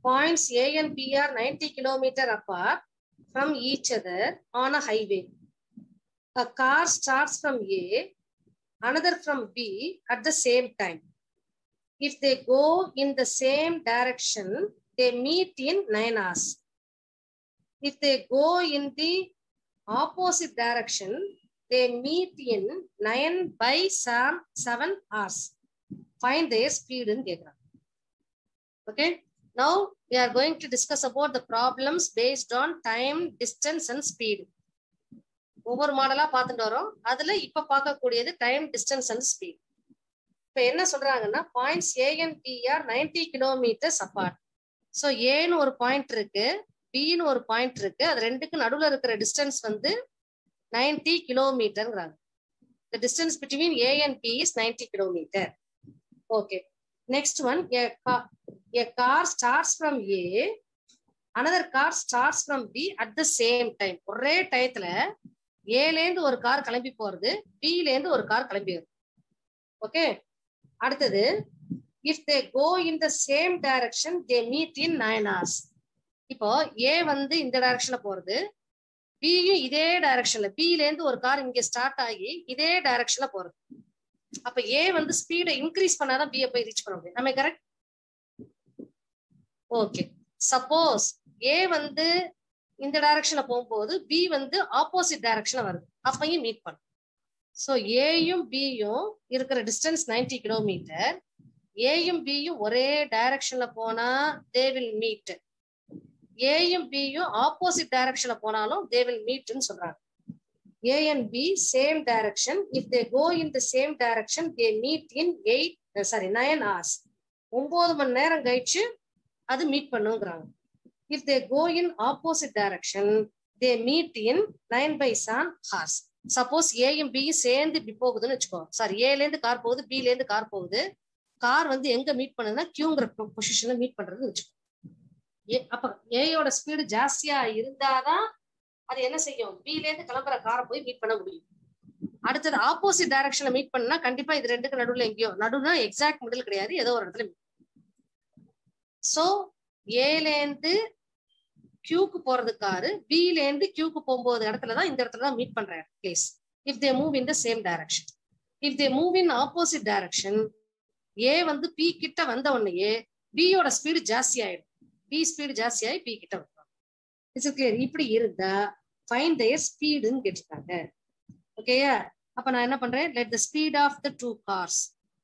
points A and B are 90 kilometer apart from each other on a highway. A car starts from A, another from B at the same time. If they go in the same direction, they meet in 9 hours. If they go in the opposite direction, they meet in 9 by 7 hours. Find their speed in கேக்குறாங்க. Okay. Now we are going to discuss about the problems based on time, distance and speed. ஒவ்வொரு மாடலா பார்த்துட்டு வரோம் அதுல இப்ப பார்க்கக்கூடியது time distance and speed இப்ப என்ன சொல்றாங்கன்னா points A and B are ninety kilometres apart so ஏன்னு ஒரு பாயிண்ட் இருக்கு பின்னு ஒரு பாயிண்ட் இருக்கு அது ரெண்டுக்கு நடுவுல இருக்கிற டிஸ்டன்ஸ் வந்து நைன்டி கிலோமீட்டர்ங்கிறாங்க the distance between A and B is 90 kilometer. Okay. Next one, a car, a car starts from A, another car starts from B at the same time. ஒரே டயத்துல ஏல இருந்து ஒரு கார் கிளம்பி போறது பில இருந்து ஒரு கார் கிளம்பி வருது ஓகே அடுத்தது if they go in the same direction they meet in nine hours இப்போ ஏ வந்து இந்த டைரக்ஷன்ல போறது பியும் இதே டைரக்ஷன்ல பில இருந்து ஒரு கார் இங்க ஸ்டார்ட் ஆகி இதே டைரக்ஷன்ல போறது அப்ப ஏ வந்து ஸ்பீடை இன்க்ரீஸ் பண்ணாதான் பியை போய் ரீச் பண்ண முடியும் நம்ம கரெக்ட் ஓகே சப்போஸ் ஏ வந்து இந்த டைரக்ஷன்ல போகும்போது பி வந்து ஆப்போசிட் டைரக்ஷன்ல வருது அப்பையும் மீட் பண்ணும் ஸோ ஏயும் பியும் இருக்கிற டிஸ்டன்ஸ் நைன்டி கிலோமீட்டர் ஏயும் பியும் ஒரே டைரக்ஷன்ல போனா தே வில் மீட் ஏயும் பியும் ஆப்போசிட் டைரக்ஷன்ல போனாலும் தே வில் மீட்னு சொல்றாங்க A and B same direction if they go in the same direction they meet in eight sorry nine hours ஒன்பது மணி நேரம் கழிச்சு அது மீட் பண்ணுங்கிறாங்க if they go in opposite direction they meet in nine by seven hours சப்போஸ் ஏயும் பியும் சேர்ந்து இப்படி போகுதுன்னு வச்சுக்கோ சாரி ஏல இருந்து கார் போகுது பில இருந்து கார் போகுது கார் வந்து எங்க மீட் பண்ணுதுன்னா கியூங்கிற பொசிஷன்ல மீட் பண்றதுன்னு வச்சுக்கோ ஏ அப்ப ஏயோட ஸ்பீடு ஜாஸ்தியா இருந்தாதான் அது என்ன செய்யும் பில இருந்து கிளம்புற காரை போய் மீட் பண்ண முடியும் அடுத்தது ஆப்போசிட் டைரக்ஷன்ல மீட் பண்ணா கண்டிப்பா இது ரெண்டுக்கு நடுவுல எங்கேயோ நடுவுனா எக்ஸாக்ட் மிடில் கிடையாது ஏதோ ஒரு இடத்துல சோ ஏல இருந்து கியூக்கு போறது காரு பில இருந்து கியூக்கு போகும்போது இடத்துலதான் இந்த இடத்துல தான் மீட் பண்ற place if they move in the same direction if they move in opposite direction A வந்து பி கிட்ட வந்த உடனேயே பியோட ஸ்பீடு ஜாஸ்தி ஆயிடும் பி ஸ்பீடு ஜாஸ்தி ஆகி பி கிட்ட வந்துடும் இட்ஸ் கிளியர் இப்படி இருந்தா ஃபைன் தயர் ஸ்பீடுன்னு கேட்டிருக்காங்க ஓகேயா அப்ப நான் என்ன பண்றேன் let the speed of the two cars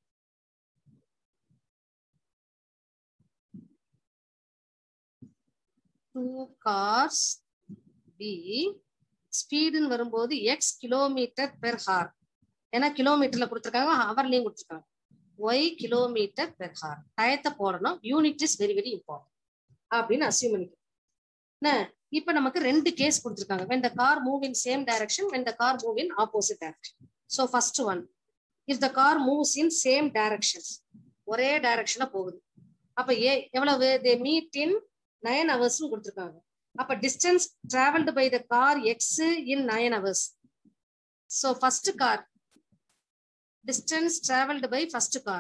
two cars B ஸ்பீடுன்னு வரும்போது எக்ஸ் கிலோமீட்டர் பெர் ஹார் ஏன்னா கிலோமீட்டர்ல கொடுத்துருக்காங்க ஹவர்லயும் கொடுத்துருக்காங்க ஒய் கிலோமீட்டர் பெர் ஹார் டயத்தை போடணும் unit is very very important அப்படின்னு அசியூம் பண்ணிக்கணும் என்ன இப்ப நமக்கு ரெண்டு கேஸ் கொடுத்துருக்காங்க when the car move in same direction when the car move in opposite direction so first one if the car moves in same directions ஒரே டைரக்ஷன்ல போகுது அப்ப ஏ எவ்வளவு they meet in nine hours கொடுத்துருக்காங்க அப்ப distance travelled by the car X in nine hours so first car distance travelled by first car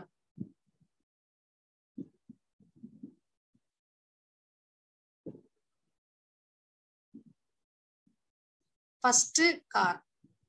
first car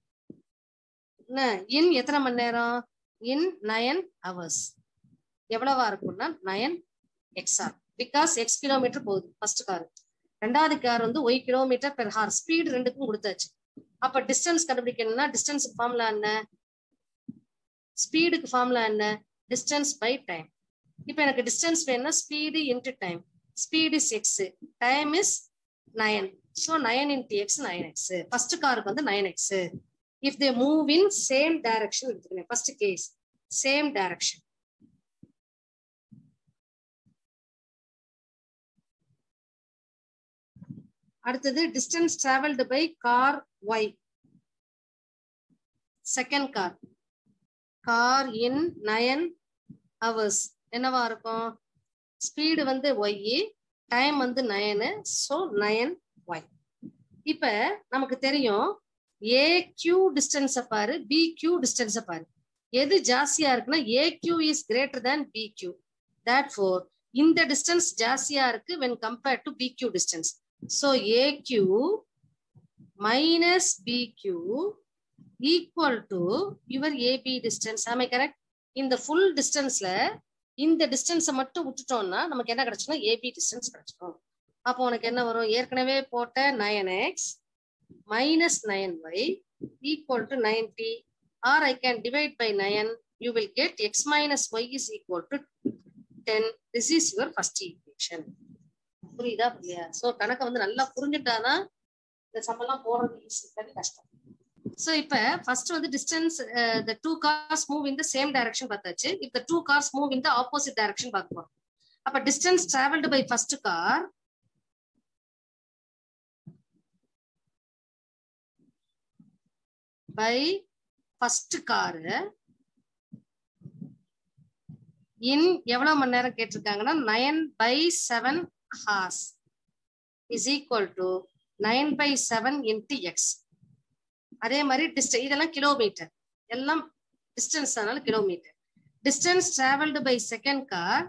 in எத்தனை மணி நேரம் இன் நயன் ஹவர்ஸ் எவ்வளவா இருக்கும்னா nine X or because X kilometre போகுது first car ரெண்டாவது car வந்து Y kilometre per hour speed ரெண்டுக்கும் கொடுத்தாச்சு அப்ப டிஸ்டன்ஸ் கண்டுபிடிக்கணும்னா டிஸ்டன்ஸுக்கு ஃபார்முலா என்ன ஸ்பீடுக்கு ஃபார்முலா என்ன டிஸ்டன்ஸ் பை டைம் இப்போ எனக்கு டிஸ்டன்ஸ் வேணும்னா speed into time speed is X time is nine so nine into X nine X first காருக்கு வந்து nine X if they move in same direction எடுத்துக்கிறேன் ஃபர்ஸ்ட் கேஸ் சேம் டைரக்ஷன் அடுத்தது distance travelled by car Y second car car in nine hours என்னவா இருக்கும் speed வந்து Y time வந்து nine so nine Y இப்ப நமக்கு தெரியும் ஏ கியூ டிஸ்டன்ஸை பாரு பி கியூ டிஸ்டன்ஸை பாரு எது ஜாஸ்தியா இருக்குன்னா A Q is greater than B Q that for இந்த டிஸ்டன்ஸ் ஜாஸ்தியா இருக்கு when compared to B Q distance so A Q minus B Q equal to your A B distance ஆமை கரெக்ட் இந்த ஃபுல் டிஸ்டன்ஸ்ல இந்த டிஸ்டன்ஸை மட்டும் விட்டுட்டோம்னா நமக்கு என்ன கிடைச்சிடும் ஏபி டிஸ்டன்ஸ் கிடைச்சிடும் அப்போ உனக்கு என்ன வரும் ஏற்கனவே போட்ட nine X minus nine Y equal to ninety or I can divide by nine you will get X minus Y is equal to ten this is your first equation புரியுதா புரியா so கணக்கை வந்து நல்லா புரிஞ்சுட்டாதான் இந்த சம்பளம் போடுறது ஈஸி கஷ்டம் so இப்ப ஃபர்ஸ்ட் வந்து distance the two cars move in the same direction பார்த்தாச்சு if the two cars move in the opposite direction பார்க்க போறோம் அப்ப distance travelled by first car by first car in எவ்வளவு மணி நேரம் கேட்டிருக்காங்கன்னா nine by seven hours is equal to nine by seven into X அதே மாதிரி டிஸ்ட இதெல்லாம் கிலோமீட்டர் எல்லாம் டிஸ்டன்ஸ் அதனால kilometre distance travelled by second car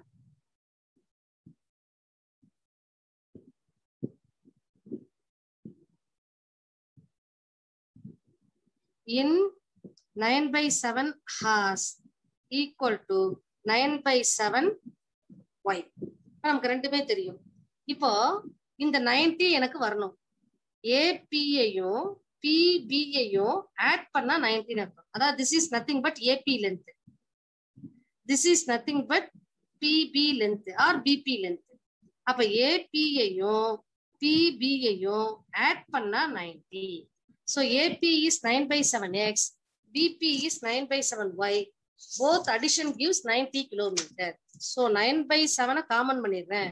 in nine by seven hours equal to nine by seven Y நமக்கு ரெண்டுமே தெரியும் இப்போ இந்த நைன்டி எனக்கு வரணும் ஏபியையும் பிபியையும் ஆட் பண்ணா நைன்டீன் இருக்கும் அதாவது this is nothing but A B length this is nothing but B B length or B B length அப்ப ஏபியையும் பிபியையும் ஆட் பண்ணா ninety so A B is nine by seven X B B is nine by seven Y both addition gives ninety kilometre so nine by செவனை common பண்ணிடுறேன்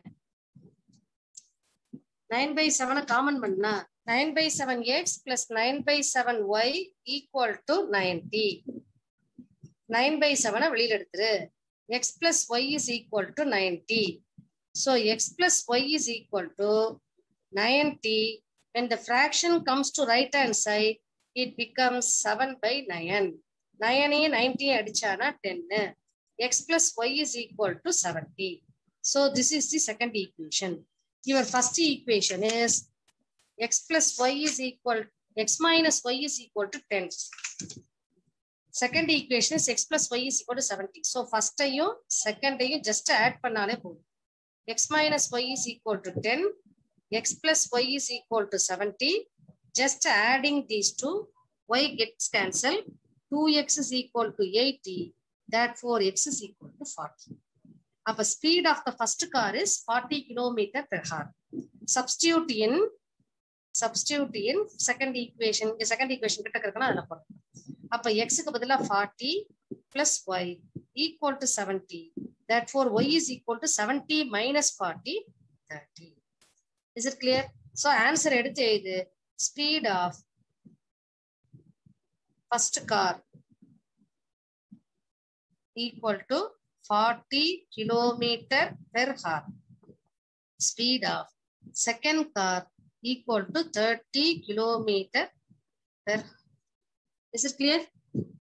nine by செவனை common பண்ணா nine by seven X plus nine by seven Y equal to ninety nine by செவனை வெளியில எடுத்துரு X plus Y is equal to ninety so X plus Y is equal to ninety when the fraction comes to right hand side it becomes 7 by 9 9 90 அடிச்சானா 10 x plus y is equal to 70 so this is the second equation your first equation is x plus y is equal x minus y is equal to 10 second equation is x plus y is equal to 70 so first ஐயும் second ஐயும் just add பண்ணாலே போதும் x minus y is equal to 10 x plus y is equal to 70. Just adding these two, y gets cancelled. 2x is equal to 80. Therefore, x is equal to 40. Our speed of the first car is 40 kilometer per hour. Substitute in substitute in second equation. The second equation கிட்ட இருக்கணும் அதில் போடணும் அப்ப எக்ஸுக்கு பதிலாக forty plus Y equal to seventy that for Y is equal to seventy minus forty thirty is it clear so answer எடுத்து எழுது speed of first car equal to forty kilometre per hour speed of second car equal to thirty kilometre per is it clear